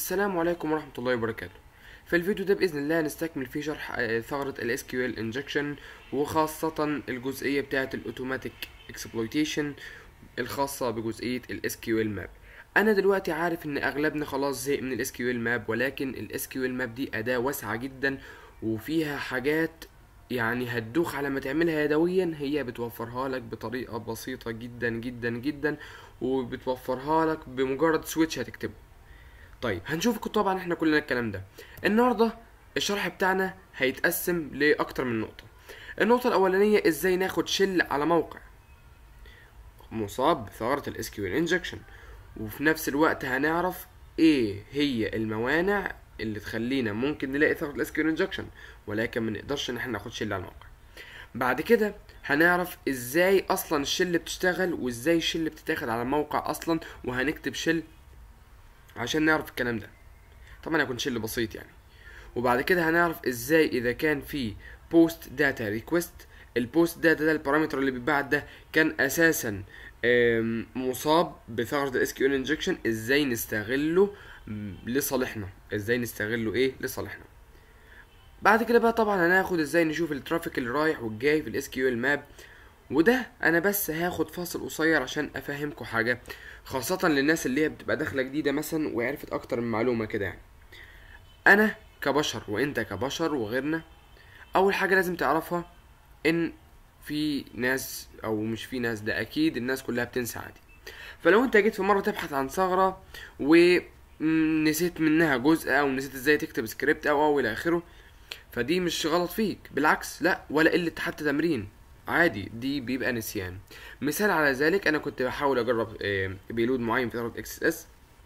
السلام عليكم ورحمة الله وبركاته في الفيديو ده بإذن الله هنستكمل فيه شرح آه، ثغرة ال SQL injection وخاصة الجزئية بتاعة الأوتوماتيك exploitation الخاصة بجزئية ال SQL map أنا دلوقتي عارف إن أغلبنا خلاص زهق من ال SQL map ولكن ال SQL map دي أداة واسعة جدا وفيها حاجات يعني هتدوخ على ما تعملها يدويا هي بتوفرها لك بطريقة بسيطة جدا جدا جدا وبتوفرها لك بمجرد سويتش هتكتبه طيب هنشوف طبعا احنا كلنا الكلام ده النهارده الشرح بتاعنا هيتقسم لاكتر من نقطه النقطه الاولانيه ازاي ناخد شل على موقع مصاب بثغره الاس كيو انجكشن وفي نفس الوقت هنعرف ايه هي الموانع اللي تخلينا ممكن نلاقي ثغره الاس كيو انجكشن ولكن ما نقدرش ان احنا ناخد شل على الموقع بعد كده هنعرف ازاي اصلا الشل بتشتغل وازاي الشل بتتاخد على الموقع اصلا وهنكتب شل عشان نعرف الكلام ده طبعا هيكون شل بسيط يعني وبعد كده هنعرف ازاي اذا كان في بوست داتا ريكوست البوست داتا ده البارامتر اللي بيتبعت ده كان اساسا آم، مصاب بثغرة الاس كيو انجكشن ازاي نستغله م، لصالحنا ازاي نستغله ايه لصالحنا بعد كده بقى طبعا هناخد ازاي نشوف الترافيك اللي رايح والجاي في الاس كيو ال ماب وده انا بس هاخد فاصل قصير عشان افهمكم حاجه خاصه للناس اللي هي بتبقى داخله جديده مثلا وعرفت اكتر من معلومه كده يعني انا كبشر وانت كبشر وغيرنا اول حاجه لازم تعرفها ان في ناس او مش في ناس ده اكيد الناس كلها بتنسى عادي فلو انت جيت في مره تبحث عن ثغره ونسيت منها جزء او نسيت ازاي تكتب سكريبت او او الى اخره فدي مش غلط فيك بالعكس لا ولا قله حتى تمرين عادي دي بيبقى نسيان مثال على ذلك انا كنت بحاول اجرب آه، بيلود معين في ثغره اكس اس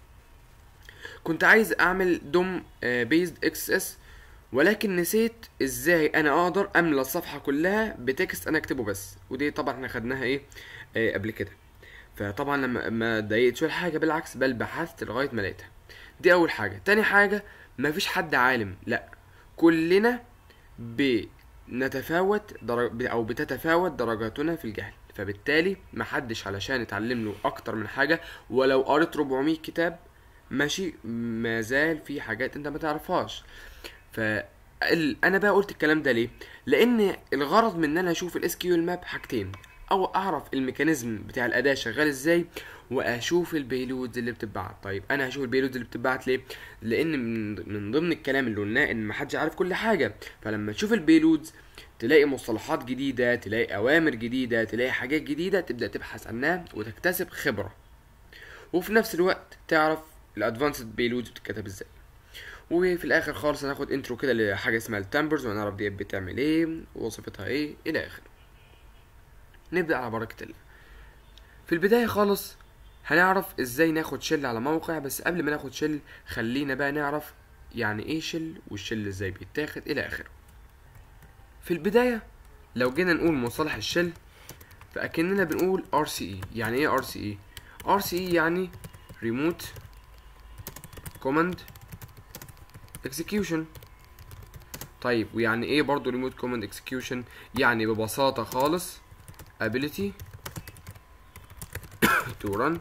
كنت عايز اعمل دوم بيزد اكس اس ولكن نسيت ازاي انا اقدر املى الصفحه كلها بتكست انا اكتبه بس ودي طبعا احنا خدناها ايه آه، قبل كده فطبعا لما ما اتضايقتش ولا حاجه بالعكس بل بحثت لغايه ما لقيتها دي اول حاجه تاني حاجه مفيش حد عالم لا كلنا بنتفاوت درج... او بتتفاوت درجاتنا في الجهل فبالتالي محدش علشان اتعلم له اكتر من حاجه ولو قريت 400 كتاب ماشي ما زال في حاجات انت ما تعرفهاش ف ال- انا بقى قلت الكلام ده ليه لان الغرض من ان انا اشوف الاس كيو ماب حاجتين او اعرف الميكانيزم بتاع الاداه شغال ازاي واشوف البيلودز اللي بتتبعت طيب انا هشوف البيلودز اللي بتتبعت ليه لان من من ضمن الكلام اللي قلناه ان محدش عارف كل حاجه فلما تشوف البيلودز تلاقي مصطلحات جديده تلاقي اوامر جديده تلاقي حاجات جديده تبدا تبحث عنها وتكتسب خبره وفي نفس الوقت تعرف الادفانسد بيلودز بتتكتب ازاي وفي الاخر خالص هناخد انترو كده لحاجه اسمها التامبرز وهنعرف دي بتعمل ايه ووظيفتها ايه الى اخره نبدا على بركه الله في البدايه خالص هنعرف ازاي ناخد شل على موقع بس قبل ما ناخد شل خلينا بقى نعرف يعني ايه شل والشل ازاي بيتاخد الى اخره في البدايه لو جينا نقول مصطلح الشل فاكننا بنقول RCE يعني ايه RCE RCE يعني Remote Command Execution طيب ويعني ايه برضو Remote Command Execution يعني ببساطة خالص ability to run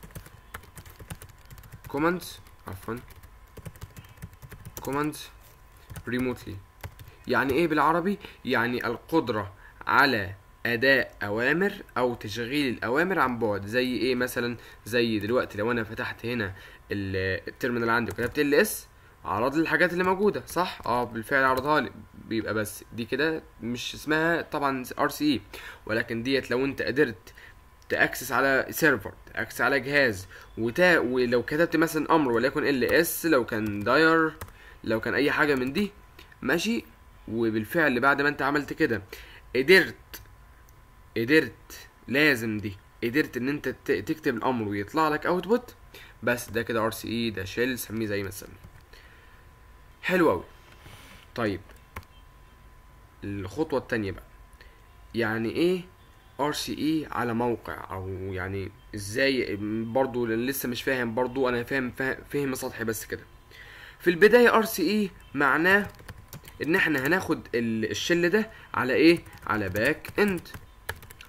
commands عفوا commands remotely يعني ايه بالعربي يعني القدرة على اداء اوامر او تشغيل الاوامر عن بعد زي ايه مثلا زي دلوقتي لو انا فتحت هنا ال- التيرمينال عندي وكتبت ال اس عرض لي الحاجات اللي موجوده صح اه بالفعل عرضها لي بيبقى بس دي كده مش اسمها طبعا ار سي اي ولكن ديت لو انت قدرت تاكسس على سيرفر تاكسس على جهاز وتا ولو كتبت مثلا امر وليكن ال اس لو كان داير لو كان اي حاجه من دي ماشي وبالفعل بعد ما انت عملت كده قدرت قدرت لازم دي قدرت ان انت ت- تكتب الامر ويطلع لك اوتبوت بس ده كده ار سي اي ده شيل سميه زي ما تسميه حلو قوي طيب الخطوه التانية بقى يعني ايه ار سي اي على موقع او يعني ازاي برضو لان لسه مش فاهم برضو انا فاهم فاهم, فهم سطحي بس كده في البدايه ار سي اي معناه ان احنا هناخد ال- الشل ده على ايه على باك اند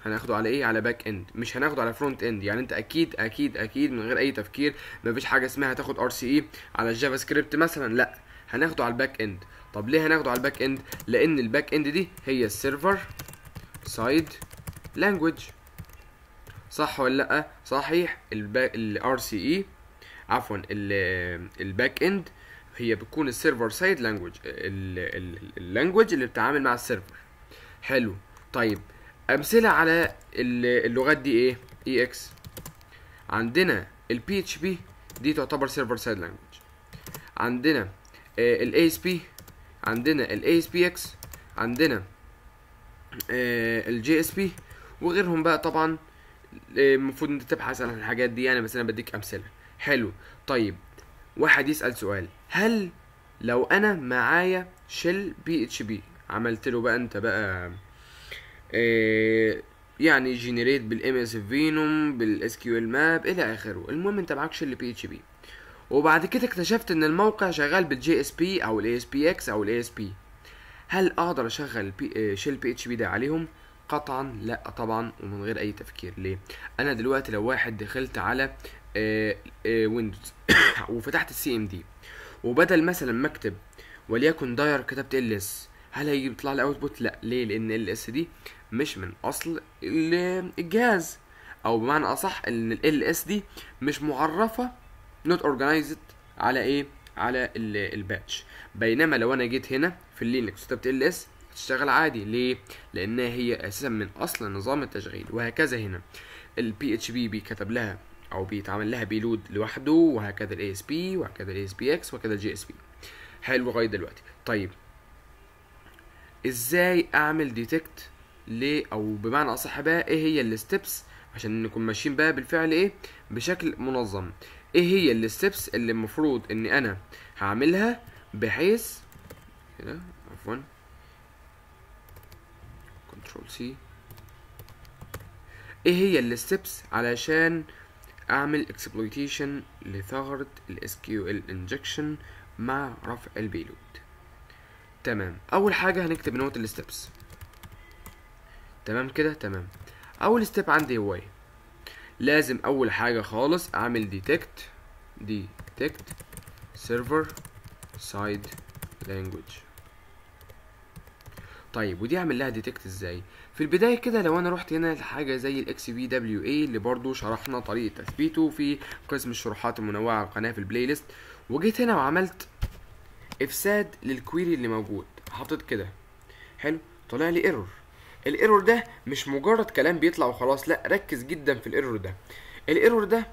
هناخده على ايه على باك اند مش هناخده على فرونت اند يعني انت اكيد اكيد اكيد من غير اي تفكير مفيش حاجه اسمها تاخد ار سي اي على الجافا سكريبت مثلا لا هناخده على الباك اند طب ليه هناخده على الباك اند لان الباك اند دي هي السيرفر سايد لانجويج صح ولا لا صحيح الار سي اي عفوا الباك اند هي بتكون السيرفر سايد لانجويج اللانجويج اللي بتتعامل مع السيرفر حلو طيب امثله على ال- اللغات دي ايه اي اكس عندنا البي اتش بي دي تعتبر سيرفر سايد لانجويج عندنا الاي اس بي عندنا الاي اس بي اكس عندنا الجي اس بي وغيرهم بقى طبعا آه، المفروض انت تبحث عن الحاجات دي يعني بس انا بديك امثله حلو طيب واحد يسال سؤال هل لو انا معايا شيل بي اتش بي عملت له بقى انت بقى آه، يعني جينيريت بالام اس فينوم بالاس كيو ال ماب الى اخره المهم انت معاك شيل بي اتش بي وبعد كده اكتشفت ان الموقع شغال بالجي اس بي او الاي اس بي اكس او الاي اس بي هل اقدر اشغل بي شيل بي اتش بي ده عليهم قطعا لا طبعا ومن غير اي تفكير ليه انا دلوقتي لو واحد دخلت على ويندوز وفتحت السي ام دي وبدل مثلا ما اكتب وليكن داير كتبت ال اس هل هيجي يطلع لي اوتبوت لا ليه لان ال اس دي مش من اصل ال- الجهاز او بمعنى اصح ان ال اس دي مش معرفه نوت اورجانيزد على ايه على ال- الباتش بينما لو انا جيت هنا في اللينكس كتبت ال اس هتشتغل عادي ليه لانها هي اساسا من اصل نظام التشغيل وهكذا هنا البي اتش بي بيكتب لها او بيتعمل لها بيلود لوحده وهكذا الاي اس بي وهكذا الاي اس بي اكس وهكذا الجي اس بي حلو لغايه دلوقتي طيب ازاي اعمل ديتكت ليه او بمعنى اصح بقى ايه هي الستبس عشان نكون ماشيين بقى بالفعل ايه بشكل منظم ايه هي الستبس اللي المفروض اني انا هعملها بحيث كده عفوا كنترول سي ايه هي الستبس علشان اعمل اكسبلويتيشن لثغرة الاس كيو ال انجكشن مع رفع البيلود تمام اول حاجة هنكتب نوت الستبس تمام كده تمام اول ستيب عندي هو ايه لازم اول حاجة خالص اعمل ديتكت ديتكت سيرفر سايد لانجويج طيب ودي اعمل لها ديتكت ازاي في البدايه كده لو انا رحت هنا لحاجه زي الاكس بي دبليو اي اللي برضو شرحنا طريقه تثبيته في قسم الشروحات المنوعه على القناه في البلاي ليست وجيت هنا وعملت افساد للكويري اللي موجود حطيت كده حلو طلع لي ايرور الايرور ده مش مجرد كلام بيطلع وخلاص لا ركز جدا في الايرور ده الايرور ده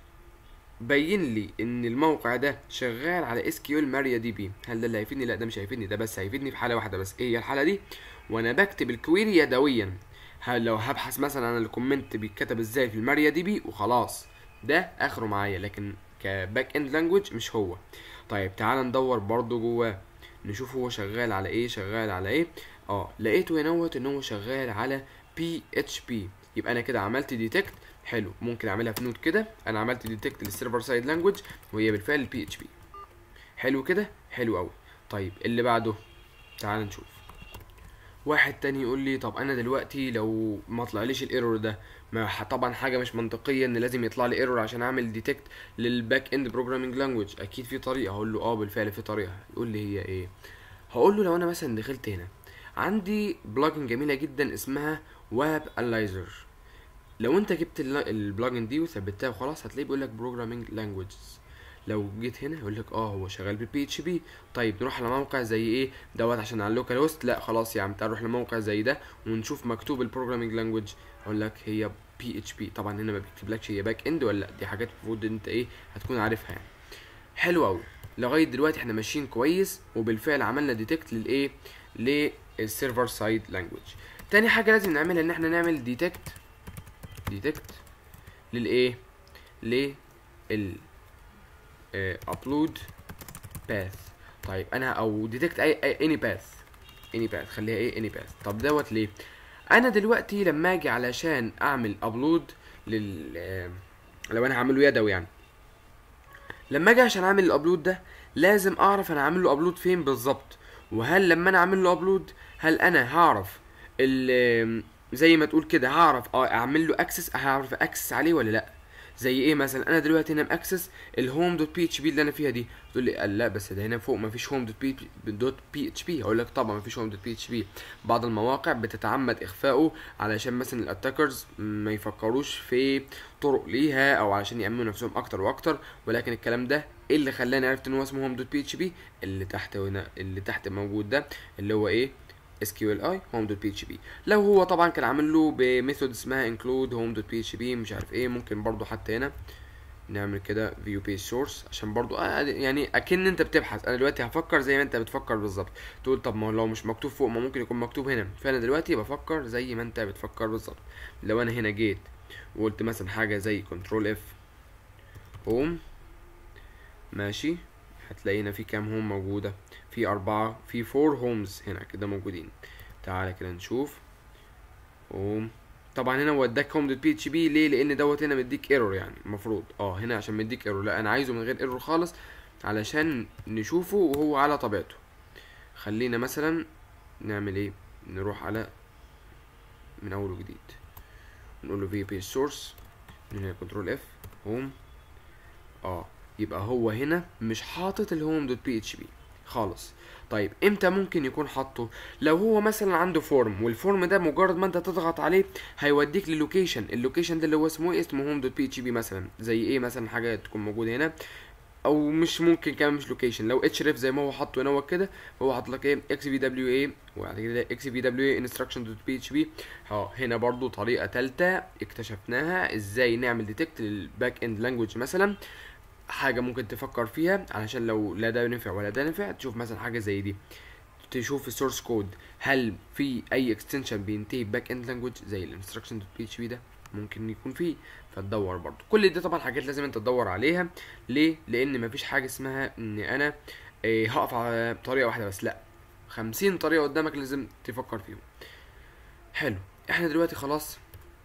بين لي ان الموقع ده شغال على اس كيو ال ماريا دي بي هل ده اللي هيفيدني لا ده مش هيفيدني ده بس هيفيدني في حاله واحده بس ايه هي الحاله دي وانا بكتب الكويري يدويا هل لو هبحث مثلا عن الكومنت بيتكتب ازاي في الماريا دي بي وخلاص ده اخره معايا لكن كباك اند لانجوج مش هو طيب تعال ندور برضو جواه نشوف هو شغال على ايه شغال على ايه اه لقيته هنا ان هو شغال على بي اتش بي يبقى انا كده عملت ديتكت حلو ممكن اعملها في نوت كده انا عملت ديتكت للسيرفر سايد لانجوج وهي بالفعل بي اتش بي حلو كده حلو قوي طيب اللي بعده تعال نشوف واحد تاني يقول لي طب انا دلوقتي لو ما طلعليش الايرور ده ما ح- طبعا حاجه مش منطقيه ان لازم يطلع لي ايرور عشان اعمل ديتكت للباك اند بروجرامينج لانجوج اكيد في طريقه هقول له اه بالفعل في طريقه يقول لي هي ايه هقول له لو انا مثلا دخلت هنا عندي بلجن جميله جدا اسمها واب الايزر لو انت جبت ال- البلجن دي وثبتها وخلاص هتلاقيه بيقول لك بروجرامينج لانجويجز لو جيت هنا يقول لك اه هو شغال بالبي اتش بي طيب نروح على موقع زي ايه دوت عشان على اللوكال هوست لا خلاص يا عم تعال نروح لموقع زي ده ونشوف مكتوب البروجرامينج لانجويج اقول لك هي بي اتش بي طبعا هنا ما بيكتبلكش هي باك اند ولا لا دي حاجات المفروض انت ايه هتكون عارفها يعني حلو قوي لغايه دلوقتي احنا ماشيين كويس وبالفعل عملنا ديتكت للايه للسيرفر سايد لانجويج تاني حاجه لازم نعملها ان احنا نعمل ديتكت ديتكت للايه لل ابلود باث طيب انا او ديتكت اي اي اني باث اني باث خليها ايه اني باث طب دوت ليه انا دلوقتي لما اجي علشان اعمل ابلود لل آه، لو انا هعمله يدوي يعني لما اجي عشان اعمل الابلود ده لازم اعرف انا عامل له ابلود فين بالظبط وهل لما انا اعمل له ابلود هل انا هعرف ال زي ما تقول كده هعرف اه اعمل له اكسس هعرف اكسس عليه ولا لا زي ايه مثلا انا دلوقتي هنا ماكسس الهوم دوت بي اتش بي اللي انا فيها دي تقول لي قال لا بس ده هنا فوق ما فيش هوم دوت بي دوت بي اتش بي هقول لك طبعا ما فيش هوم دوت بي اتش بي بعض المواقع بتتعمد اخفائه علشان مثلا الاتاكرز ما يفكروش في طرق ليها او علشان يامنوا نفسهم اكتر واكتر ولكن الكلام ده ايه اللي خلاني عرفت ان هو اسمه هوم دوت بي اتش بي اللي تحت هنا اللي تحت موجود ده اللي هو ايه اس كيو ال اي هوم دوت بي اتش بي لو هو طبعا كان عامل له بميثود اسمها انكلود هوم دوت بي اتش بي مش عارف ايه ممكن برضو حتى هنا نعمل كده فيو بيج سورس عشان برضو آه يعني اكن انت بتبحث انا دلوقتي هفكر زي ما انت بتفكر بالظبط تقول طب ما هو لو مش مكتوب فوق ما ممكن يكون مكتوب هنا فانا دلوقتي بفكر زي ما انت بتفكر بالظبط لو انا هنا جيت وقلت مثلا حاجه زي كنترول اف هوم ماشي هتلاقينا في كام هوم موجوده في أربعة في فور هومز هنا كده موجودين تعالى كده نشوف هوم طبعا هنا وداك هوم دوت بي اتش بي ليه لان دوت هنا مديك ايرور يعني المفروض اه هنا عشان مديك ايرور لا انا عايزه من غير ايرور خالص علشان نشوفه وهو على طبيعته خلينا مثلا نعمل ايه نروح على من اول وجديد نقول له في بي سورس هنا كنترول اف هوم اه يبقى هو هنا مش حاطط الهوم دوت بي اتش بي خالص طيب امتى ممكن يكون حاطه لو هو مثلا عنده فورم والفورم ده مجرد ما انت تضغط عليه هيوديك للوكيشن اللوكيشن ده اللي هو اسمه ايه اسمه هوم دوت بي اتش بي مثلا زي ايه مثلا حاجه تكون موجوده هنا او مش ممكن كمان مش لوكيشن لو اتش ريف زي ما هو حاطه هنا هو كده هو حاطط لك ايه اكس في دبليو اي وبعد كده اكس في دبليو اي انستراكشن دوت بي اتش بي اه هنا برضو طريقه ثالثه اكتشفناها ازاي نعمل ديتكت للباك اند لانجوج مثلا حاجه ممكن تفكر فيها علشان لو لا ده نفع ولا ده نفع تشوف مثلا حاجه زي دي تشوف السورس كود هل في اي اكستنشن بينتهي باك اند لانجوج زي الانستراكشن دوت بي اتش بي ده ممكن يكون فيه فتدور برضو كل دي طبعا حاجات لازم انت تدور عليها ليه لان مفيش حاجه اسمها ان انا إيه هقف على طريقه واحده بس لا خمسين طريقه قدامك لازم تفكر فيهم حلو احنا دلوقتي خلاص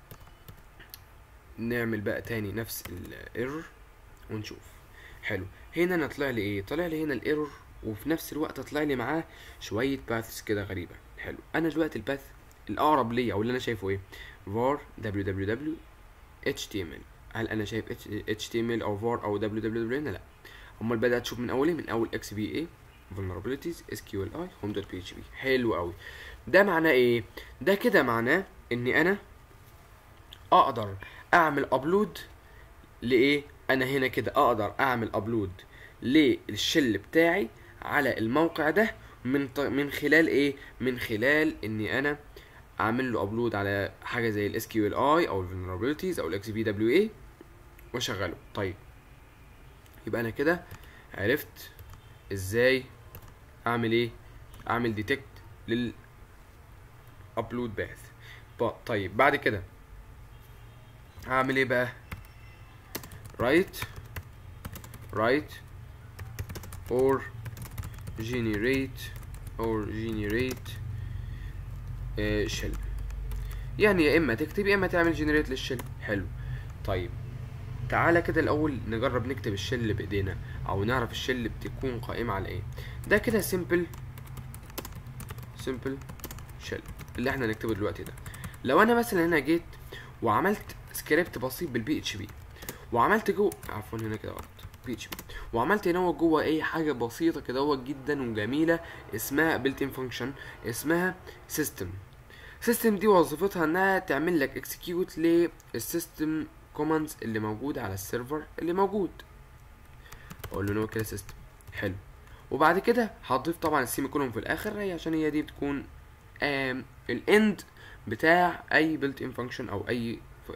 نعمل بقى تاني نفس الايرور ونشوف حلو هنا انا طلع لي ايه طلع لي هنا الايرور وفي نفس الوقت طلع لي معاه شويه باثس كده غريبه حلو انا دلوقتي الباث الاقرب ليا او اللي انا شايفه ايه var www html هل انا شايف html او var او www هنا لا امال بدات اشوف من اول ايه من اول xva vulnerabilities sqli home.php حلو قوي ده معناه ايه ده كده معناه اني انا اقدر اعمل ابلود لايه انا هنا كده اقدر اعمل ابلود للشل بتاعي على الموقع ده من ط... من خلال ايه من خلال اني انا اعمل له ابلود على حاجه زي الاس كيو ال اي او الفولنربيلتيز او الاكس بي دبليو اي واشغله طيب يبقى انا كده عرفت ازاي اعمل ايه اعمل ديتكت لل ابلود باث طيب بعد كده هعمل ايه بقى write write or generate or generate uh, shell يعني يا اما تكتب يا اما تعمل generate للشل حلو طيب تعالى كده الاول نجرب نكتب الشل بايدينا او نعرف الشل بتكون قائمه على ايه ده كده simple simple shell اللي احنا هنكتبه دلوقتي ده لو انا مثلا هنا جيت وعملت سكريبت بسيط بالبي اتش بي وعملت جوه عفوا هنا كده غلط بي اتش بي وعملت هنا جوه اي حاجه بسيطه كده جدا وجميله اسمها بيلت ان فانكشن اسمها سيستم سيستم دي وظيفتها انها تعمل لك اكسكيوت للسيستم كوماندز اللي موجود على السيرفر اللي موجود اقول له ان هو كده سيستم حلو وبعد كده هضيف طبعا السيمي كولوم في الاخر هي عشان هي دي بتكون الاند بتاع اي بيلت ان فانكشن او اي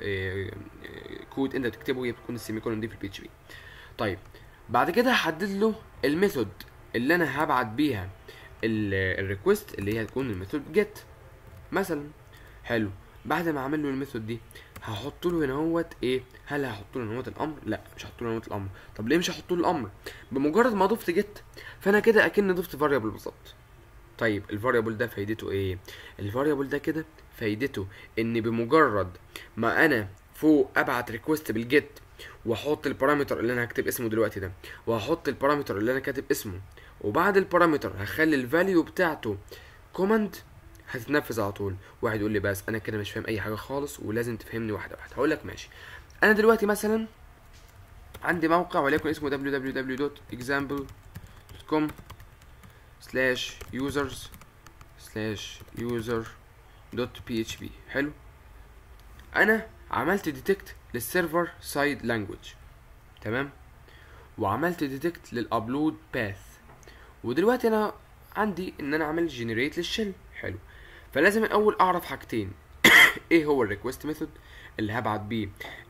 كود انت بتكتبه هي بتكون السيمي كولون دي في البي اتش بي طيب بعد كده هحدد له الميثود اللي انا هبعت بيها الريكوست اللي هي هتكون الميثود جيت مثلا حلو بعد ما اعمل له الميثود دي هحط له هنا هوت ايه هل هحط له هنا هوت الامر لا مش هحط له هنا هوت الامر طب ليه مش هحط له الامر بمجرد ما ضفت جيت فانا كده اكني ضفت فاريبل بالظبط طيب الفاريبل ده فايدته ايه الفاريبل ده كده فايدته ان بمجرد ما انا فوق ابعت ريكوست بالجيت واحط البارامتر اللي انا هكتب اسمه دلوقتي ده وهحط البارامتر اللي انا كاتب اسمه وبعد البارامتر هخلي الفاليو بتاعته كوماند هتتنفذ على طول واحد يقول لي بس انا كده مش فاهم اي حاجه خالص ولازم تفهمني واحده واحده هقول لك ماشي انا دلوقتي مثلا عندي موقع وليكن اسمه www.example.com slash users slash user دوت بي اتش بي حلو انا عملت ديتكت للسيرفر سايد لانجوج تمام وعملت ديتكت للابلود باث ودلوقتي انا عندي ان انا اعمل جنريت للشل حلو فلازم الاول اعرف حاجتين ايه هو الريكوست ميثود اللي هبعت بيه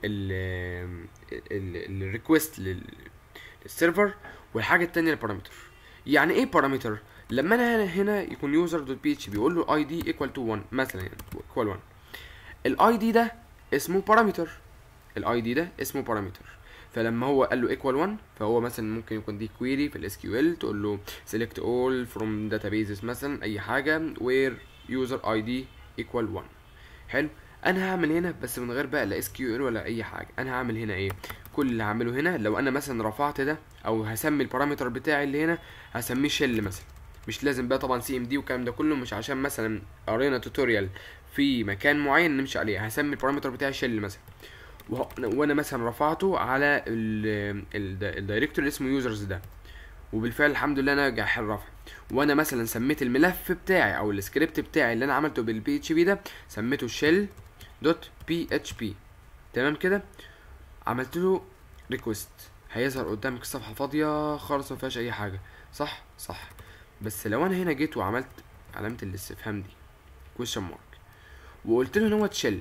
الريكوست للسيرفر والحاجه التانية البارامتر يعني ايه بارامتر لما انا هنا هنا يكون يوزر دوت بي اتش بي يقول له اي دي ايكوال تو 1 مثلا يعني ايكوال 1 الاي دي ده اسمه بارامتر الاي دي ده اسمه بارامتر فلما هو قال له ايكوال 1 فهو مثلا ممكن يكون دي كويري في الاس كيو ال تقول له select all from databases مثلا اي حاجه where user id equal 1 حلو انا هعمل هنا بس من غير بقى لا اس كيو ال ولا اي حاجه انا هعمل هنا ايه كل اللي هعمله هنا لو انا مثلا رفعت ده او هسمي البارامتر بتاعي اللي هنا هسميه شيل مثلا مش لازم بقى طبعا سي ام دي والكلام ده كله مش عشان مثلا قرينا توتوريال في مكان معين نمشي عليه هسمي البارامتر بتاعي شيل مثلا وه- وانا مثلا رفعته على الدايركتور اللي اسمه يوزرز ده وبالفعل الحمد لله انا جاح الرفع وانا مثلا سميت الملف بتاعي او السكريبت بتاعي اللي انا عملته بالبي اتش بي ده سميته شيل دوت بي اتش بي تمام كده عملت له ريكوست هيظهر قدامك الصفحه فاضيه خالص ما فيهاش اي حاجه صح صح بس لو انا هنا جيت وعملت علامه الاستفهام دي question mark وقلت له ان هو تشيل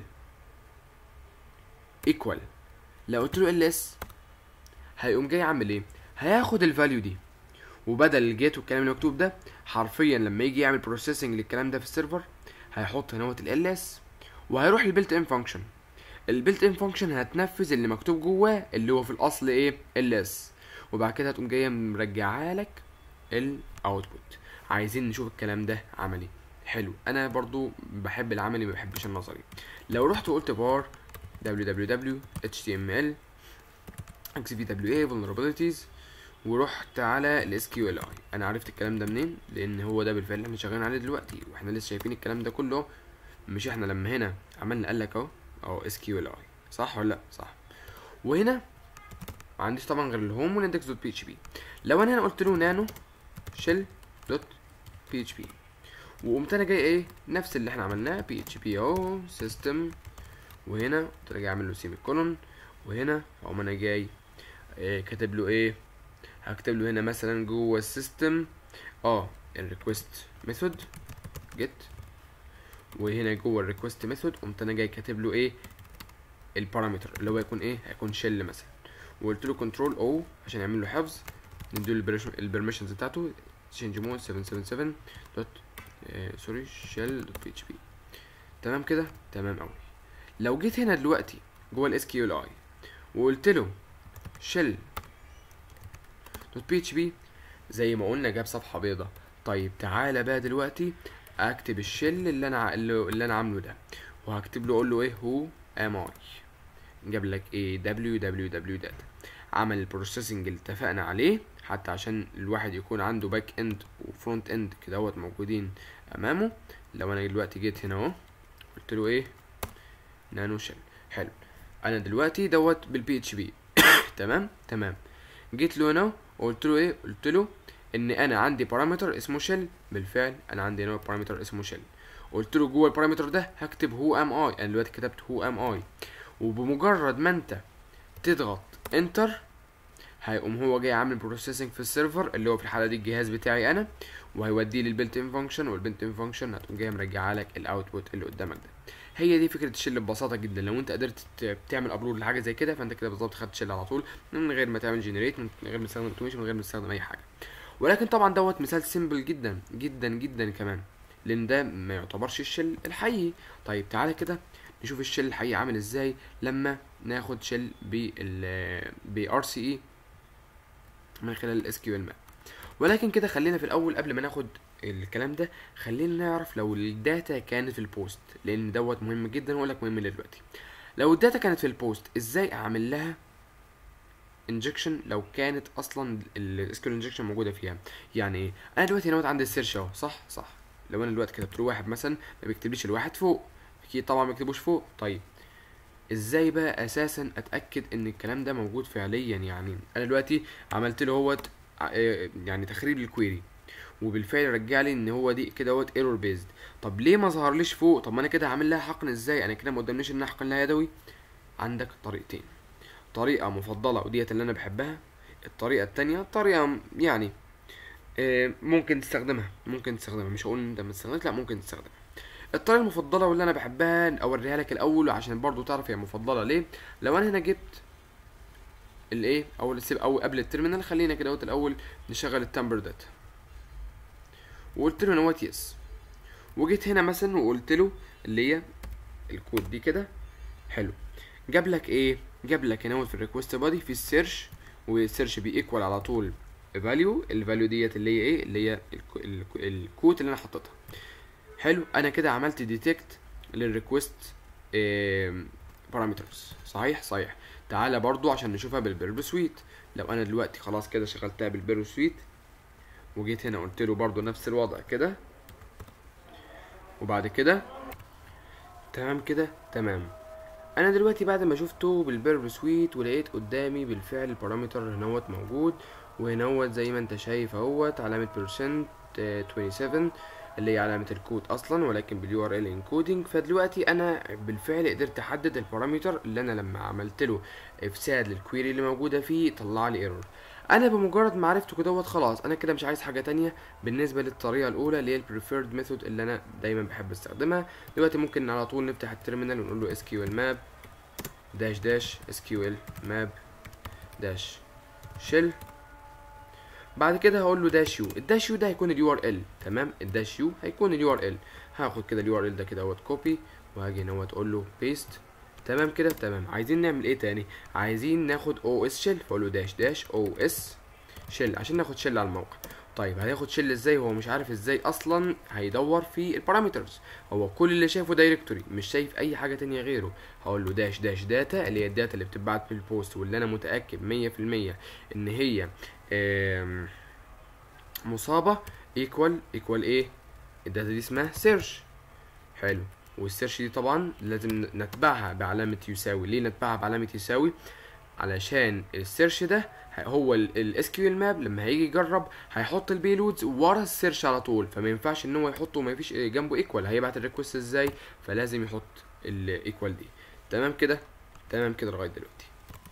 ايكوال لو قلت له ال اس هيقوم جاي عامل ايه هياخد الفاليو دي وبدل الجيت والكلام المكتوب ده حرفيا لما يجي يعمل بروسيسنج للكلام ده في السيرفر هيحط هنا ال اس وهيروح البيلت ان فانكشن البيلت ان فانكشن هتنفذ اللي مكتوب جواه اللي هو في الاصل ايه ال اس وبعد كده هتقوم جايه مرجعها لك الاوتبوت عايزين نشوف الكلام ده عملي حلو انا برضو بحب العملي ما بحبش النظري لو رحت وقلت بار www html xvwa vulnerabilities ورحت على ال SQLi انا عرفت الكلام ده منين لان هو ده بالفعل اللي احنا شغالين عليه دلوقتي واحنا لسه شايفين الكلام ده كله مش احنا لما هنا عملنا قال لك اهو اهو SQLi صح ولا لا صح وهنا ما عنديش طبعا غير الهوم والاندكس دوت بي اتش بي لو انا هنا قلت له نانو شيل دوت بي اتش بي وقمت انا جاي ايه نفس اللي احنا عملناه بي اتش بي اهو سيستم وهنا قمت انا جاي اعمل له سيمي كولون وهنا اقوم انا جاي إيه كاتب له ايه هكتب له هنا مثلا جوه السيستم اه الريكوست ميثود جيت وهنا جوه الريكوست ميثود قمت انا جاي كاتب له ايه البارامتر اللي هو يكون ايه هيكون شيل مثلا وقلت له كنترول او عشان يعمل له حفظ نديله البرميشنز بتاعته change mode 777 دوت سوري شيل دوت بي اتش بي تمام كده تمام قوي لو جيت هنا دلوقتي جوه الاس كيو ال اي وقلت له شيل دوت بي اتش بي زي ما قلنا جاب صفحه بيضة طيب تعالى بقى دلوقتي اكتب الشيل اللي انا ع- اللي اللي انا عامله ده وهكتب له اقول له ايه هو ام اي جاب لك ايه دبليو دبليو دبليو داتا عمل البروسيسنج اللي اتفقنا عليه حتى عشان الواحد يكون عنده باك اند وفرونت اند كدهوت موجودين امامه لو انا دلوقتي جيت هنا اهو قلت له ايه نانو شيل حلو انا دلوقتي دوت بالبي اتش بي تمام تمام جيت له هنا وقلت له ايه قلت له ان انا عندي بارامتر اسمه شيل بالفعل انا عندي هنا بارامتر اسمه شيل قلت له جوه البارامتر ده هكتب هو ام اي انا دلوقتي كتبت هو ام اي وبمجرد ما انت تضغط انتر هيقوم هو جاي عامل بروسيسنج في السيرفر اللي هو في الحاله دي الجهاز بتاعي انا وهيوديه للبيلت ان فانكشن والبيلت ان فانكشن هتقوم جايه مرجعه لك الاوتبوت اللي قدامك ده هي دي فكره الشيل ببساطه جدا لو انت قدرت ت- تعمل ابلود لحاجه زي كده فانت كده بالظبط خدت شيل على طول من غير ما تعمل جنريت من غير ما تستخدم اوتوميشن من غير ما تستخدم اي حاجه ولكن طبعا دوت مثال سيمبل جدا جدا جدا كمان لان ده ما يعتبرش الشيل الحقيقي طيب تعالى كده نشوف الشيل الحقيقي عامل ازاي لما ناخد شيل بال ب ار سي اي من خلال الاس كيو ال ماب ولكن كده خلينا في الاول قبل ما ناخد الكلام ده خلينا نعرف لو الداتا كانت في البوست لان دوت مهم جدا واقول لك مهم ليه دلوقتي لو الداتا كانت في البوست ازاي اعمل لها انجكشن لو كانت اصلا السكيول انجكشن موجوده فيها يعني ايه انا دلوقتي نوت عندي السيرش اهو صح صح لو انا دلوقتي كتبت له واحد مثلا ما بيكتبليش الواحد فوق اكيد طبعا ما بيكتبوش فوق طيب ازاي بقى اساسا اتاكد ان الكلام ده موجود فعليا يعني انا دلوقتي عملت له هوت ع- يعني تخريب للكويري وبالفعل رجع لي ان هو دي كده هوت ايرور بيزد طب ليه ما ظهرليش فوق طب ما انا كده هعمل لها حقن ازاي انا كده ما قدامنيش ان أنا احقن لها يدوي عندك طريقتين طريقه مفضله وديت اللي انا بحبها الطريقه التانية طريقه م- يعني آه، ممكن تستخدمها ممكن تستخدمها مش هقول انت ما تستخدمش لا ممكن تستخدمها الطريقه المفضله واللي انا بحبها اوريها لك الاول عشان برضو تعرف هي مفضله ليه لو انا هنا جبت الايه او السيب او قبل التيرمينال خلينا كده اهوت الاول نشغل التمبر داتا وقلت له ان هو يس وجيت هنا مثلا وقلت له اللي هي الكود دي كده حلو جاب لك ايه جاب لك هنا في الريكوست بادي في السيرش والسيرش بيكوال على طول فاليو الفاليو ديت اللي هي ايه اللي هي الكو- الكو- الكود اللي انا حطيتها حلو انا كده عملت ديتكت للريكوست بارامترز صحيح صحيح تعالى برضو عشان نشوفها بالبيرب سويت لو انا دلوقتي خلاص كده شغلتها بالبيرب سويت وجيت هنا قلت له برضو نفس الوضع كده وبعد كده تمام كده تمام انا دلوقتي بعد ما شفته بالبيرب سويت ولقيت قدامي بالفعل البارامتر هنوت موجود وهنوت زي ما انت شايف اهوت علامة percent آه، 27 اللي هي علامة الكود اصلا ولكن باليو ار ال انكودنج فدلوقتي انا بالفعل قدرت احدد البارامتر اللي انا لما عملت له افساد للكويري اللي موجودة فيه طلع لي ايرور انا بمجرد ما عرفته كده خلاص انا كده مش عايز حاجة تانية بالنسبة للطريقة الاولى اللي هي البريفيرد ميثود اللي انا دايما بحب استخدمها دلوقتي ممكن على طول نفتح التيرمينال ونقول له اس كيو ال ماب داش داش اس كيو ال ماب داش شيل بعد كده هقول له داش يو الداش يو ده هيكون اليو ار ال تمام الداش يو هيكون اليو ار ال هاخد كده اليو ار ال ده كده اهوت كوبي وهاجي هنا اهوت اقول له بيست تمام كده تمام عايزين نعمل ايه تاني عايزين ناخد او اس شيل فاقول له داش داش او اس شيل عشان ناخد شيل على الموقع طيب هياخد شيل ازاي هو مش عارف ازاي اصلا هيدور في البارامترز هو كل اللي شايفه دايركتوري مش شايف اي حاجه تانية غيره هقول له داش داش داتا اللي هي الداتا اللي بتتبعت في البوست واللي انا متاكد 100% ان هي آم، مصابه ايكوال ايكوال ايه الداتا دي اسمها سيرش حلو والسيرش دي طبعا لازم نتبعها بعلامه يساوي ليه نتبعها بعلامه يساوي علشان السيرش ده ه- هو الاس كيو ال ماب لما هيجي يجرب هيحط البيلودز ورا السيرش على طول فما ينفعش ان هو يحطه ما فيش جنبه ايكوال هيبعت الريكوست ازاي فلازم يحط الايكوال دي تمام كده تمام كده لغايه دلوقتي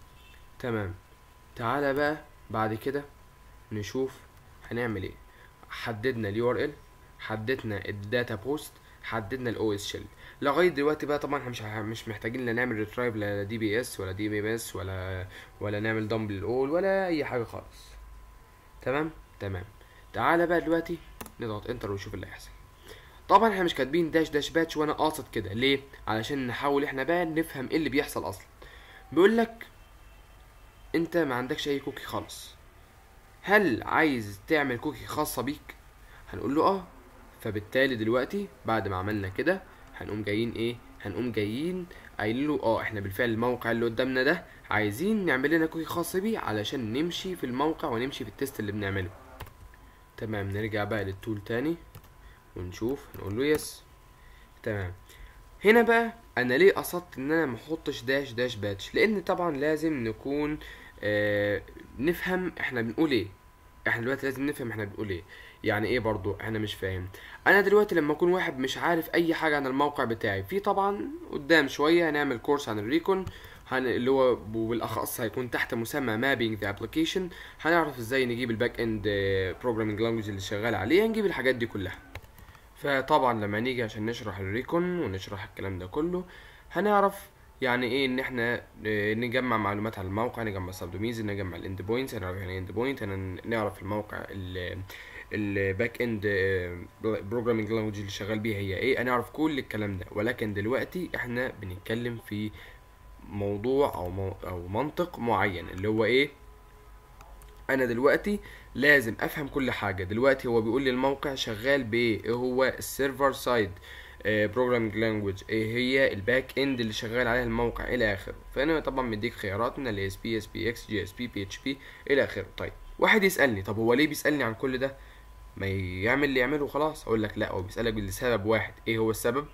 تمام تعالى بقى بعد كده نشوف هنعمل ايه حددنا اليو ار ال حددنا الداتا بوست حددنا الاو اس شيل لغايه دلوقتي بقى طبعا احنا مش مش محتاجين لا نعمل ريترايف لا دي بي اس ولا دي بي اس ولا ولا نعمل دمبل الاول ولا اي حاجه خالص تمام تمام تعالى بقى دلوقتي نضغط انتر ونشوف اللي هيحصل طبعا احنا مش كاتبين داش داش باتش وانا قاصد كده ليه علشان نحاول احنا بقى نفهم ايه اللي بيحصل اصلا بيقول لك انت ما عندكش اي كوكي خالص هل عايز تعمل كوكي خاصه بيك هنقول له اه فبالتالي دلوقتي بعد ما عملنا كده هنقوم جايين ايه هنقوم جايين قايلين له اه احنا بالفعل الموقع اللي قدامنا ده عايزين نعمل لنا كوكي خاص بيه علشان نمشي في الموقع ونمشي في التيست اللي بنعمله تمام نرجع بقى للتول تاني ونشوف نقول له يس تمام هنا بقى انا ليه قصدت ان انا محطش داش داش باتش لان طبعا لازم نكون آه نفهم احنا بنقول ايه احنا دلوقتي لازم نفهم احنا بنقول ايه يعني ايه برضو انا مش فاهم انا دلوقتي لما اكون واحد مش عارف اي حاجه عن الموقع بتاعي في طبعا قدام شويه هنعمل كورس عن الريكون هن... اللي هو بالاخص هيكون تحت مسمى مابينج ذا ابلكيشن هنعرف ازاي نجيب الباك اند بروجرامينج لانجويج اللي شغال عليه نجيب الحاجات دي كلها فطبعا لما نيجي عشان نشرح الريكون ونشرح الكلام ده كله هنعرف يعني ايه ان احنا آه، نجمع معلومات عن الموقع نجمع سبدومينز نجمع الاند بوينتس هنعرف يعني اند بوينت نعرف الموقع الباك اند بروجرامينج لانجويج اللي شغال بيها هي ايه هنعرف كل الكلام ده ولكن دلوقتي احنا بنتكلم في موضوع او مو او منطق معين اللي هو ايه انا دلوقتي لازم افهم كل حاجه دلوقتي هو بيقول لي الموقع شغال بايه ايه هو السيرفر سايد بروجرامينج لانجويج ايه هي الباك اند اللي شغال عليها الموقع الى اخره فانا طبعا مديك خيارات من الاس بي اس بي اكس جي اس بي بي اتش بي الى اخره طيب واحد يسالني طب هو ليه بيسالني عن كل ده ما يعمل اللي يعمله خلاص اقول لك لا هو بيسالك لسبب واحد ايه هو السبب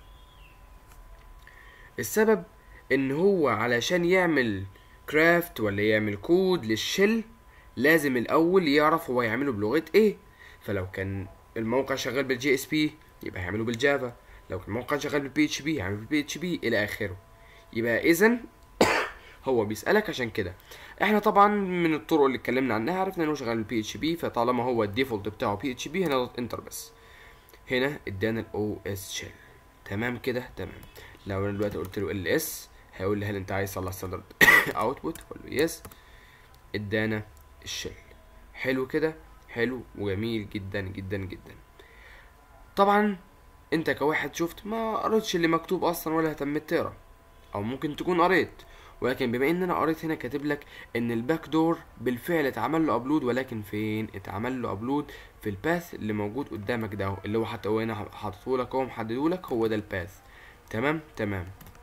السبب ان هو علشان يعمل كرافت ولا يعمل كود للشل لازم الاول يعرف هو يعمله بلغه ايه فلو كان الموقع شغال بالجي اس بي يبقى هيعمله بالجافا لو كان الموقع شغال بالبي اتش بي هيعمله بالبي اتش بي الى اخره يبقى اذا هو بيسالك عشان كده احنا طبعا من الطرق اللي اتكلمنا عنها عرفنا ان هو شغال بالبي اتش بي فطالما هو الديفولت بتاعه بي اتش بي هنضغط انتر بس هنا ادانا الاو اس شيل تمام كده تمام لو انا دلوقتي قلت له ال اس هيقول لي هل انت عايز تصلح ستاندرد اوتبوت اقول له يس ادانا الشيل حلو كده حلو وجميل جدا جدا جدا طبعا انت كواحد شفت ما قريتش اللي مكتوب اصلا ولا اهتميت تقرا او ممكن تكون قريت ولكن بما ان انا قريت هنا كاتب لك ان الباك دور بالفعل اتعمل له ابلود ولكن فين اتعمل له ابلود في الباث اللي موجود قدامك ده اللي هو حتى هو هنا حاطه لك هو محدده لك هو ده الباث تمام تمام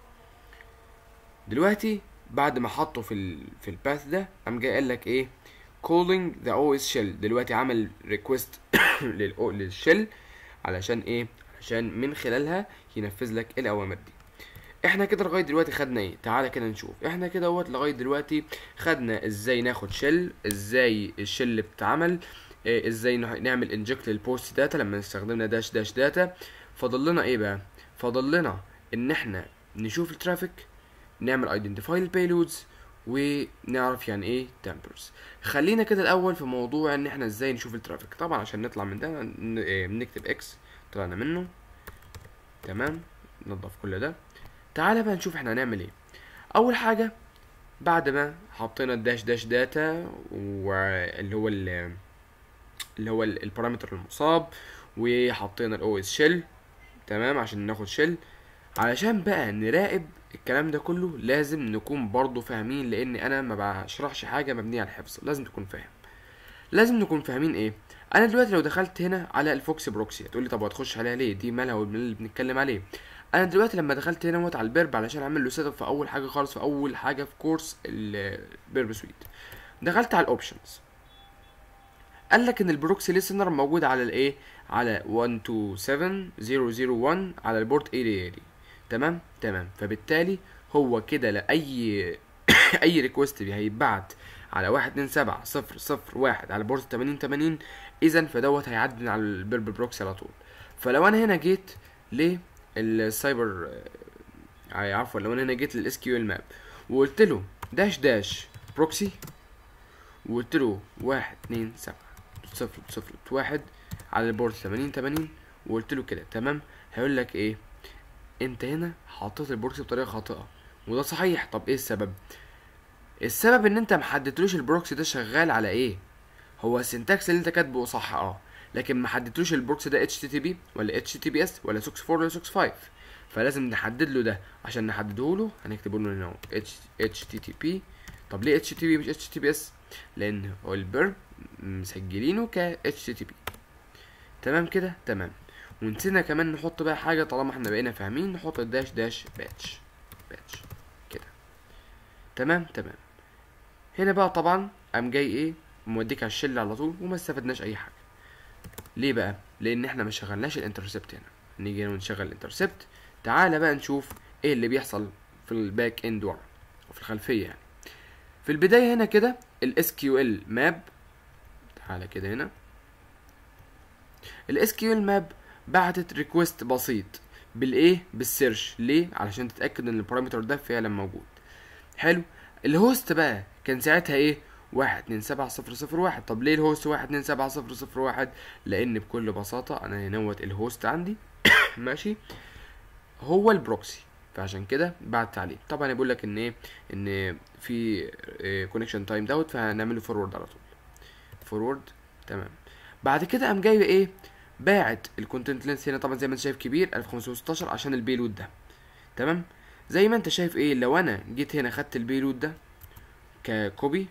دلوقتي بعد ما حطه في ال في الباث ده قام جاي قال لك ايه calling the OS shell دلوقتي عمل ريكوست للشل علشان ايه علشان من خلالها ينفذ لك الاوامر دي احنا كده لغايه دلوقتي خدنا ايه تعالى كده نشوف احنا كده اهوت لغايه دلوقتي خدنا ازاي ناخد شل ازاي الشل بتتعمل إيه ازاي نعمل انجكت للبوست داتا لما استخدمنا داش داش داتا فاضل لنا ايه بقى فاضل لنا ان احنا نشوف الترافيك نعمل ايدنتيفاي البيلودز ونعرف يعني ايه تمبرز خلينا كده الاول في موضوع ان احنا ازاي نشوف الترافيك طبعا عشان نطلع من ده نكتب اكس طلعنا منه تمام نضف كل ده تعالى بقى نشوف احنا هنعمل ايه اول حاجه بعد ما حطينا الداش داش داتا واللي هو اللي هو البارامتر المصاب وحطينا الاو اس شيل تمام عشان ناخد شيل علشان بقى نراقب الكلام ده كله لازم نكون برضو فاهمين لان انا ما بشرحش حاجه مبنيه على الحفظ لازم تكون فاهم لازم نكون فاهمين ايه انا دلوقتي لو دخلت هنا على الفوكس بروكسي هتقولي طب هتخش عليها ليه دي مالها اللي بنتكلم عليه انا دلوقتي لما دخلت هنا موت على البيرب علشان اعمل له سيت اب في اول حاجه خالص في اول حاجه في كورس البيرب سويت دخلت على الاوبشنز قال لك ان البروكسي ليسنر موجود على الايه على 127001 على البورت 8080 تمام تمام فبالتالي هو كده لاي اي ريكوست هيتبعت على واحد اتنين سبعة صفر صفر واحد على بورت تمانين تمانين اذا فدوت هيعدي من على البيرب بروكسي على طول فلو انا هنا جيت للسايبر عفوا لو انا هنا جيت للاس كيو ال ماب وقلت له داش داش بروكسي وقلت له واحد اتنين سبعة صفر صفر واحد على البورت تمانين تمانين وقلت له كده تمام هيقول لك ايه انت هنا حطيت البروكسي بطريقه خاطئه وده صحيح طب ايه السبب السبب ان انت محددتلوش البروكسي ده شغال على ايه هو السنتكس اللي انت كاتبه صح اه لكن ما حددتلوش البروكسي ده اتش تي تي بي ولا اتش تي بي اس ولا 64 ولا 65 فلازم نحدد له ده عشان نحدده له هنكتبه له هنا اتش اتش تي تي بي طب ليه اتش تي بي مش اتش تي بي اس لان هو البيرب مسجلينه ك اتش تي بي تمام كده تمام ونسينا كمان نحط بقى حاجه طالما احنا بقينا فاهمين نحط الداش داش باتش باتش كده تمام تمام هنا بقى طبعا قام جاي ايه موديك على الشله على طول وما استفدناش اي حاجه ليه بقى لان احنا ما شغلناش الانترسبت هنا نيجي هنا ونشغل الانترسبت تعالى بقى نشوف ايه اللي بيحصل في الباك اند ورا وفي الخلفيه يعني في البدايه هنا كده الاس كيو ال ماب تعالى كده هنا الاس كيو ال ماب بعتت ريكوست بسيط بالايه بالسيرش ليه علشان تتاكد ان البارامتر ده فعلا موجود حلو الهوست بقى كان ساعتها ايه واحد اتنين سبعة صفر صفر واحد طب ليه الهوست واحد اتنين سبعة صفر صفر واحد لان بكل بساطة انا هنوت الهوست عندي ماشي هو البروكسي فعشان كده بعت عليه طبعا بيقول لك ان ايه ان في كونكشن تايم دوت فهنعمله فورورد على طول فورورد تمام بعد كده قام جاي ايه باعت الكونتنت لينس هنا طبعا زي ما انت شايف كبير 1516 عشان البيلود ده تمام زي ما انت شايف ايه لو انا جيت هنا خدت البيلود ده ككوبي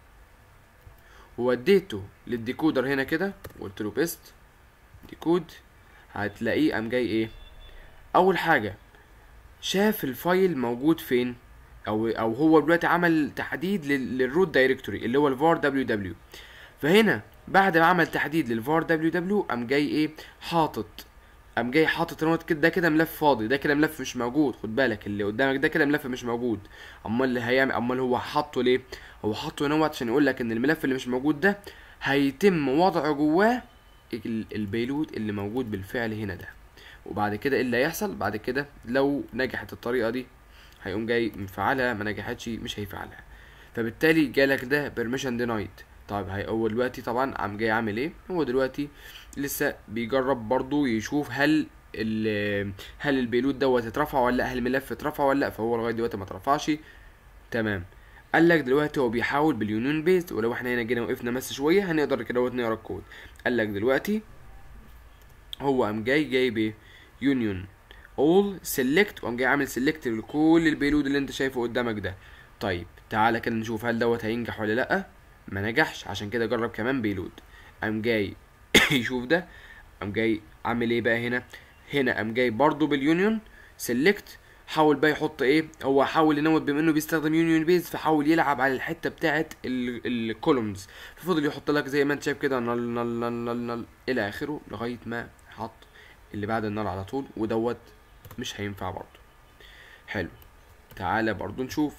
ووديته للديكودر هنا كده وقلت له بيست ديكود هتلاقيه قام جاي ايه اول حاجه شاف الفايل موجود فين او او هو دلوقتي عمل تحديد للروت دايركتوري اللي هو الفار دبليو دبليو فهنا بعد ما عمل تحديد للفار دبليو دبليو قام جاي ايه حاطط قام جاي حاطط ان هو كده ده كده ملف فاضي ده كده ملف مش موجود خد بالك اللي قدامك ده كده ملف مش موجود امال اللي هيعمل امال هو حاطه ليه هو حاطه هنا عشان يقول لك ان الملف اللي مش موجود ده هيتم وضع جواه ال- البيلود اللي موجود بالفعل هنا ده وبعد كده ايه اللي هيحصل بعد كده لو نجحت الطريقه دي هيقوم جاي مفعلها ما نجحتش مش هيفعلها فبالتالي جالك ده بيرميشن دينايد طيب هي هو دلوقتي طبعا عم جاي عامل ايه هو دلوقتي لسه بيجرب برضو يشوف هل ال هل البيلود دوت اترفع ولا لا هل الملف اترفع ولا لا فهو لغايه دلوقتي ما اترفعش تمام قال لك دلوقتي هو بيحاول باليونيون بيست ولو احنا هنا جينا وقفنا بس شويه هنقدر كده دوت نقرا الكود قال لك دلوقتي هو قام جاي جايب ايه يونيون اول سيلكت وقام جاي عامل سيلكت لكل البيلود اللي انت شايفه قدامك ده طيب تعالى كده نشوف هل دوت هينجح ولا لا ما نجحش عشان كده جرب كمان بيلود قام جاي يشوف ده قام جاي عامل ايه بقى هنا هنا قام جاي برضو باليونيون سيلكت حاول بقى يحط ايه هو حاول ينوت بما انه بيستخدم يونيون بيز فحاول يلعب على الحته بتاعه الكولومز ففضل يحط لك زي ما انت شايف كده نل نل نل نل نل الى اخره لغايه ما حط اللي بعد النار على طول ودوت مش هينفع برضو حلو تعالى برضو نشوف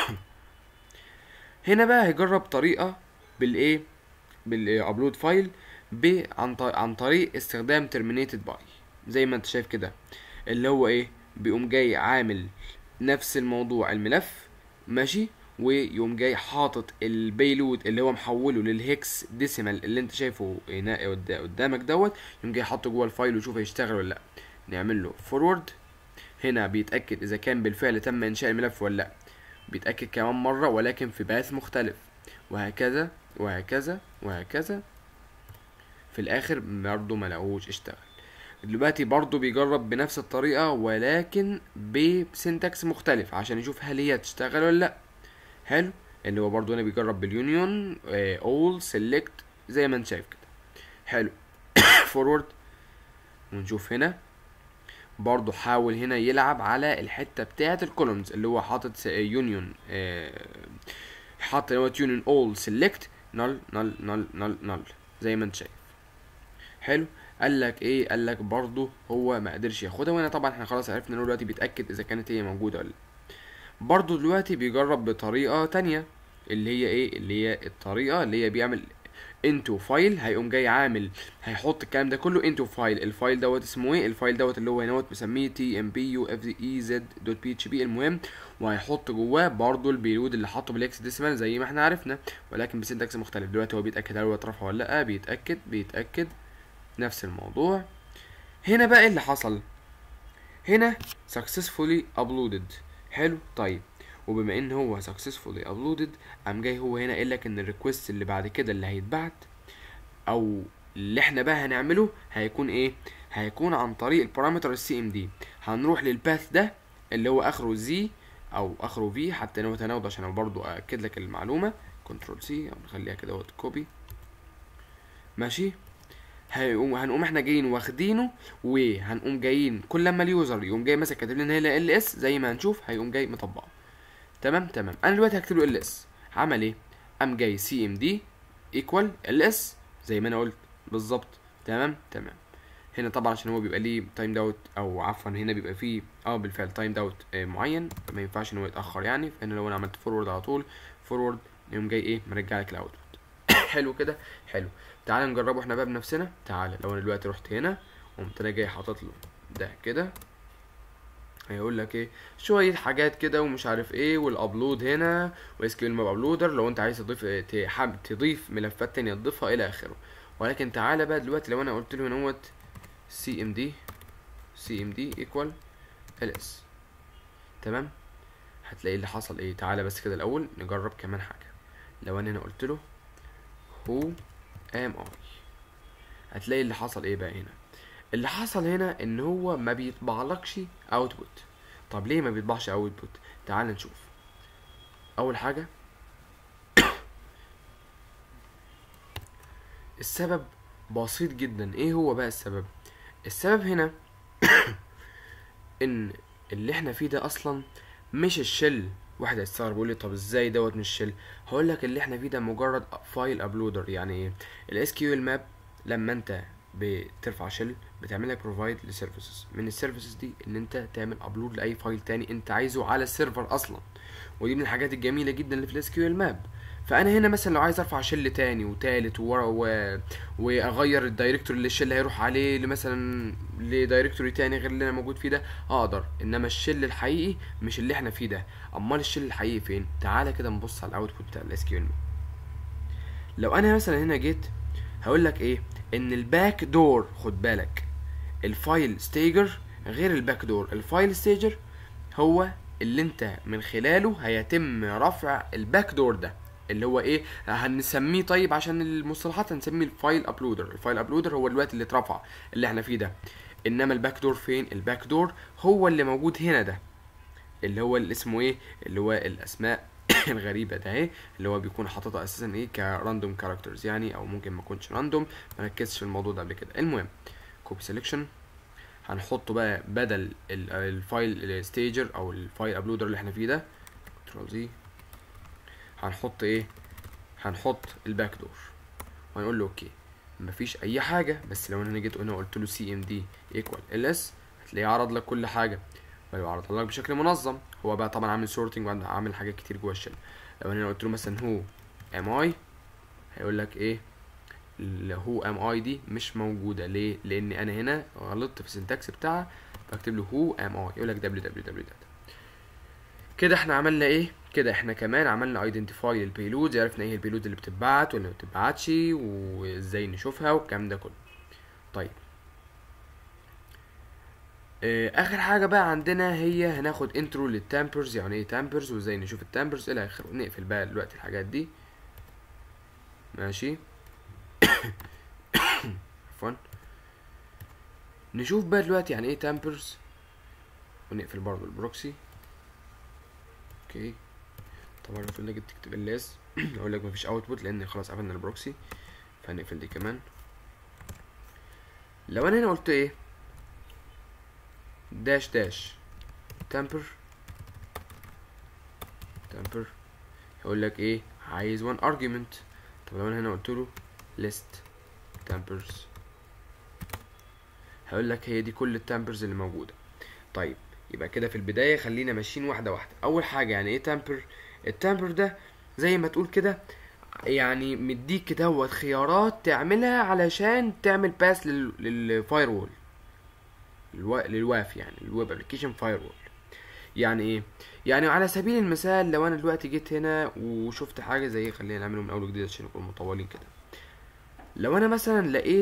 هنا بقى هيجرب طريقه بالايه بالابلود فايل ب عن ط- عن طريق استخدام ترمينيتد باي زي ما انت شايف كده اللي هو ايه بيقوم جاي عامل نفس الموضوع الملف ماشي ويقوم جاي حاطط البيلود اللي هو محوله للهكس ديسيمال اللي انت شايفه هنا قد- قدامك دوت يقوم جاي حاطه جوه الفايل ويشوف هيشتغل ولا لا نعمل له فورورد هنا بيتاكد اذا كان بالفعل تم انشاء الملف ولا لا بيتاكد كمان مره ولكن في باث مختلف وهكذا وهكذا وهكذا في الاخر برضه ما لقوش اشتغل دلوقتي برضه بيجرب بنفس الطريقة ولكن بسنتكس مختلف عشان يشوف هل هي تشتغل ولا لا حلو اللي هو برضه هنا بيجرب باليونيون اول سيلكت زي ما انت شايف كده حلو فورورد ونشوف هنا برضه حاول هنا يلعب على الحتة بتاعة الكولومز اللي هو حاطط يونيون حاطط اللي هو يونيون اول سيلكت نل نل نل نل نل زي ما انت شايف حلو قال لك ايه قال لك برضه هو ما قدرش ياخدها وانا طبعا احنا خلاص عرفنا ان هو دلوقتي بيتاكد اذا كانت هي موجوده ولا لا برضه دلوقتي بيجرب بطريقه تانية اللي هي ايه اللي هي الطريقه اللي هي بيعمل انتو فايل هيقوم جاي عامل هيحط الكلام ده كله انتو فايل الفايل دوت اسمه ايه الفايل دوت اللي هو هنا مسميه تي ام بي يو اف اي زد دوت بي اتش بي المهم وهيحط جواه برضه البيلود اللي حاطه بالاكس ديسيمال زي ما احنا عرفنا ولكن بسنتكس مختلف دلوقتي هو بيتاكد هل هو اترفع ولا لا بيتاكد بيتاكد نفس الموضوع هنا بقى ايه اللي حصل هنا successfully uploaded حلو طيب وبما ان هو successfully uploaded قام جاي هو هنا قايل لك ان الريكوست اللي بعد كده اللي هيتبعت او اللي احنا بقى هنعمله هيكون ايه هيكون عن طريق البارامتر السي ام دي هنروح للباث ده اللي هو اخره زي او اخره في حتى نوت هناخده عشان برضو اكد لك المعلومه كنترول سي او نخليها كده وات كوبي ماشي هيقوم هنقوم احنا جايين واخدينه وهنقوم جايين كل لما اليوزر يقوم جاي مثلا كاتب لنا هنا ال اس زي ما هنشوف هيقوم جاي مطبقه تمام تمام انا دلوقتي هكتب له ال اس عمل ايه قام جاي سي ام دي ايكوال ال اس زي ما انا قلت بالظبط تمام تمام هنا طبعا عشان هو بيبقى ليه تايم داوت او عفوا هنا بيبقى فيه اه بالفعل تايم داوت آه معين فما ينفعش ان هو يتاخر يعني فهنا لو انا عملت فورورد على طول فورورد يقوم جاي ايه مرجع لك الاوتبوت حلو كده حلو تعال نجربه احنا بقى بنفسنا تعال لو انا دلوقتي رحت هنا قمت انا جاي حاطط له ده كده هيقول لك ايه شويه حاجات كده ومش عارف ايه والابلود هنا واس كيو ماب ابلودر لو انت عايز تضيف ت- حابب تضيف ملفات تانية تضيفها الى اخره ولكن تعالى بقى دلوقتي لو انا قلت له هنوت سي ام دي سي ام دي ايكوال ال اس تمام هتلاقي اللي حصل ايه تعالى بس كده الاول نجرب كمان حاجه لو انا هنا قلت له who am I هتلاقي اللي حصل ايه بقى هنا اللي حصل هنا ان هو ما بيطبعلكش اوتبوت طب ليه ما بيطبعش اوتبوت تعال نشوف اول حاجه السبب بسيط جدا ايه هو بقى السبب السبب هنا ان اللي احنا فيه ده اصلا مش الشل واحد هيستغرب يقول لي طب ازاي دوت مش شيل هقول لك اللي احنا فيه ده مجرد فايل ابلودر يعني ايه الاس كيو ال ماب لما انت بترفع شيل بتعمل لك بروفايد لسيرفيسز من السيرفيسز دي ان انت تعمل ابلود لاي فايل تاني انت عايزه على السيرفر اصلا ودي من الحاجات الجميله جدا اللي في الاس كيو ال ماب فانا هنا مثلا لو عايز ارفع شل تاني وتالت وورا و... واغير الدايركتوري اللي الشل هيروح عليه مثلا لدايركتوري تاني غير اللي انا موجود فيه ده اقدر انما الشل الحقيقي مش اللي احنا فيه ده امال الشل الحقيقي فين تعالى كده نبص على الاوتبوت بتاع الاس كيو لو انا مثلا هنا جيت هقول لك ايه ان الباك دور خد بالك الفايل ستيجر غير الباك دور الفايل ستيجر هو اللي انت من خلاله هيتم رفع الباك دور ده اللي هو ايه هنسميه طيب عشان المصطلحات هنسميه الفايل ابلودر الفايل ابلودر هو الوقت اللي اترفع اللي احنا فيه ده انما الباك دور فين الباك دور هو اللي موجود هنا ده اللي هو اللي اسمه ايه اللي هو الاسماء الغريبه ده اهي اللي هو بيكون حاططها اساسا ايه كراندوم كاركترز يعني او ممكن ما يكونش راندوم ما ركزتش في الموضوع ده قبل كده المهم كوبي سيلكشن هنحطه بقى بدل الفايل ستيجر او الفايل ابلودر اللي احنا فيه ده كنترول زي هنحط ايه هنحط الباك دور وهنقول له اوكي مفيش اي حاجه بس لو انا جيت هنا قلت له سي ام دي ايكوال ال اس هتلاقيه عرض لك كل حاجه ويعرض لك بشكل منظم هو بقى طبعا عامل سورتنج وعامل حاجات كتير جوه الشل لو انا قلت له مثلا هو ام اي هيقول لك ايه هو ام اي دي مش موجوده ليه لان انا هنا غلطت في السنتكس بتاعها بكتب له هو ام اي يقول لك دبليو دبليو دبليو داتا كده احنا عملنا ايه كده احنا كمان عملنا ايدنتيفاي للبيلود عرفنا ايه البيلود اللي بتتبعت واللي ما بتتبعتش وازاي نشوفها والكلام ده كله طيب اه اخر حاجه بقى عندنا هي هناخد انترو للتامبرز يعني ايه تامبرز وازاي نشوف التامبرز الى اخره نقفل بقى دلوقتي الحاجات دي ماشي عفوا نشوف بقى دلوقتي يعني ايه تامبرز ونقفل برضه البروكسي اوكي طبعا المفروض انك تكتب اللاس اقول لك مفيش اوتبوت لان خلاص قفلنا البروكسي فهنقفل دي كمان لو انا هنا قلت ايه داش داش تمبر تمبر هيقول لك ايه عايز وان ارجيومنت طب لو انا هنا قلت له list tempers هقول لك هي دي كل التمبرز اللي موجوده طيب يبقى كده في البدايه خلينا ماشيين واحده واحده اول حاجه يعني ايه تمبر التمبر ده زي ما تقول كده يعني مديك دوت خيارات تعملها علشان تعمل باس للفاير وول للواف يعني الويب ابلكيشن فاير وول يعني ايه يعني على سبيل المثال لو انا دلوقتي جيت هنا وشفت حاجه زي خلينا نعمله من اول وجديد عشان نكون مطولين كده لو انا مثلا لقيت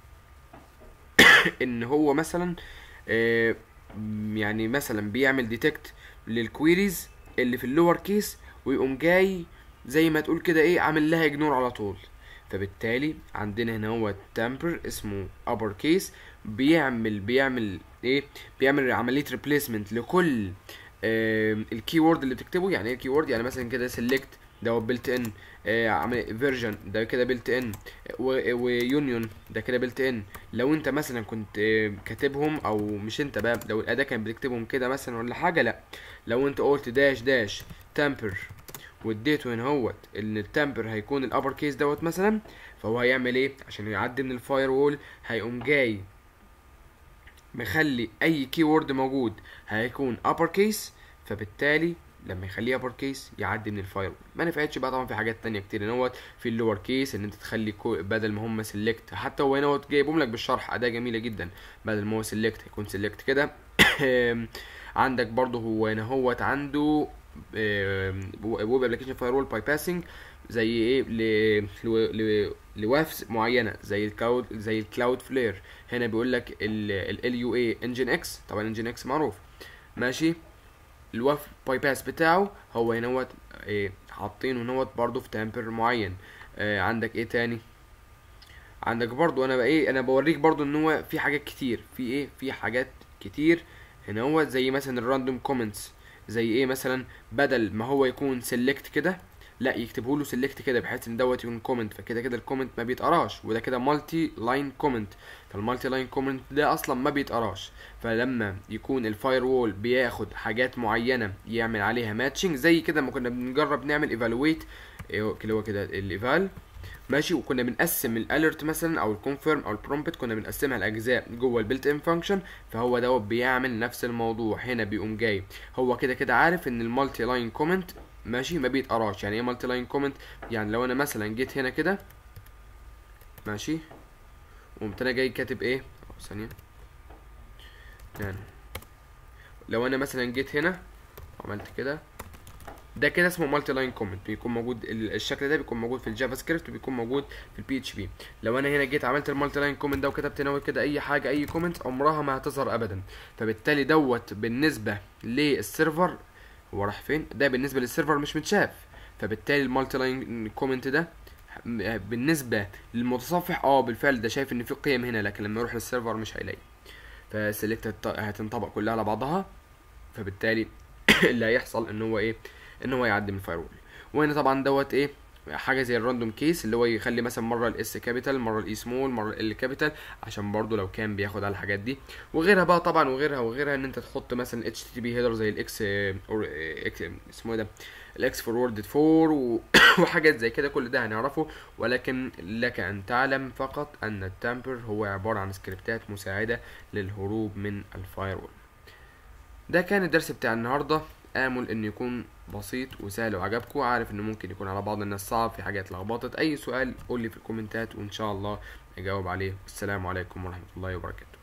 ان هو مثلا آه يعني مثلا بيعمل ديتكت للكويريز اللي في اللور كيس ويقوم جاي زي ما تقول كده ايه عامل لها اجنور على طول فبالتالي عندنا هنا هو تامبر اسمه ابر كيس بيعمل بيعمل ايه بيعمل عمليه ريبليسمنت لكل آه الكي وورد اللي بتكتبه يعني ايه الكي وورد يعني مثلا كده سيلكت ده هو بيلت ان عمل فيرجن ده كده بيلت ان ويونيون ده كده بيلت ان لو انت مثلا كنت آه كاتبهم او مش انت بقى لو الاداه كانت بتكتبهم كده مثلا ولا حاجه لا لو انت قلت داش داش تامبر واديته هنا اهوت ان التامبر هيكون الابر كيس دوت مثلا فهو هيعمل ايه عشان يعدي من الفاير وول هيقوم جاي مخلي اي كي وورد موجود هيكون ابر كيس فبالتالي لما يخليه ابر كيس يعدي من الفاير ما نفعتش بقى طبعا في حاجات تانية كتير نوت في اللور كيس ان انت تخلي بدل ما هم سيلكت حتى هو هنا جايبهم لك بالشرح اداه جميله جدا بدل ما هو سيلكت هيكون سيلكت كده عندك برضه هو هنا هوت عنده ويب ابلكيشن فاير وول باي باسنج زي ايه ل لوافز معينه زي الكلاود زي الكلاود فلير هنا بيقول لك ال يو اي انجن اكس طبعا انجن اكس معروف ماشي الواف باي باس بتاعه هو هنا ايه حاطينه هنا برضه في تامبر معين آه عندك ايه تاني عندك برضو انا بقى ايه انا بوريك برضو ان هو في حاجات كتير في ايه في حاجات كتير هنا هو زي مثلا الراندوم كومنتس زي ايه مثلا بدل ما هو يكون سيلكت كده لا يكتبه له سيلكت كده بحيث ان دوت يكون كومنت فكده كده الكومنت ما بيتقراش وده كده مالتي لاين كومنت فالمالتي لاين كومنت ده اصلا ما بيتقراش فلما يكون الفاير وول بياخد حاجات معينه يعمل عليها ماتشنج زي كده ما كنا بنجرب نعمل ايفالويت اللي هو كده الايفال ماشي وكنا بنقسم الاليرت مثلا او الكونفيرم او البرومبت كنا بنقسمها لاجزاء جوه البيلت ان فانكشن فهو دوت بيعمل نفس الموضوع هنا بيقوم جاي هو كده كده عارف ان المالتي لاين كومنت ماشي ما بيتقراش يعني ايه مالتي لاين كومنت يعني لو انا مثلا جيت هنا كده ماشي وقمت انا جاي كاتب ايه ثانيه يعني لو انا مثلا جيت هنا وعملت كده ده كده اسمه مالتي لاين كومنت بيكون موجود الشكل ده بيكون موجود في الجافا سكريبت وبيكون موجود في البي اتش بي لو انا هنا جيت عملت المالتي لاين كومنت ده وكتبت هنا كده اي حاجه اي كومنت عمرها ما هتظهر ابدا فبالتالي دوت بالنسبه للسيرفر هو راح فين ده بالنسبه للسيرفر مش متشاف فبالتالي المالتي لاين كومنت ده بالنسبه للمتصفح اه بالفعل ده شايف ان في قيم هنا لكن لما يروح للسيرفر مش هيلاقي فسيلكت هتنطبق كلها على بعضها فبالتالي اللي هيحصل ان هو ايه ان هو يعدي من الفاير وول وهنا طبعا دوت ايه حاجه زي الراندوم كيس اللي هو يخلي مثلا مره الاس كابيتال مره الاي سمول مره ال كابيتال عشان برضو لو كان بياخد على الحاجات دي وغيرها بقى طبعا وغيرها وغيرها ان انت تحط مثلا اتش تي بي هيدر زي الاكس اور اكس اسمه ده الاكس فورورد 4 وحاجات زي كده كل ده هنعرفه ولكن لك ان تعلم فقط ان التامبر هو عباره عن سكريبتات مساعده للهروب من الفاير وول ده كان الدرس بتاع النهارده امل انه يكون بسيط وسهل وعجبكم عارف انه ممكن يكون على بعض الناس صعب في حاجات لخبطت اي سؤال قول لي في الكومنتات وان شاء الله اجاوب عليه السلام عليكم ورحمه الله وبركاته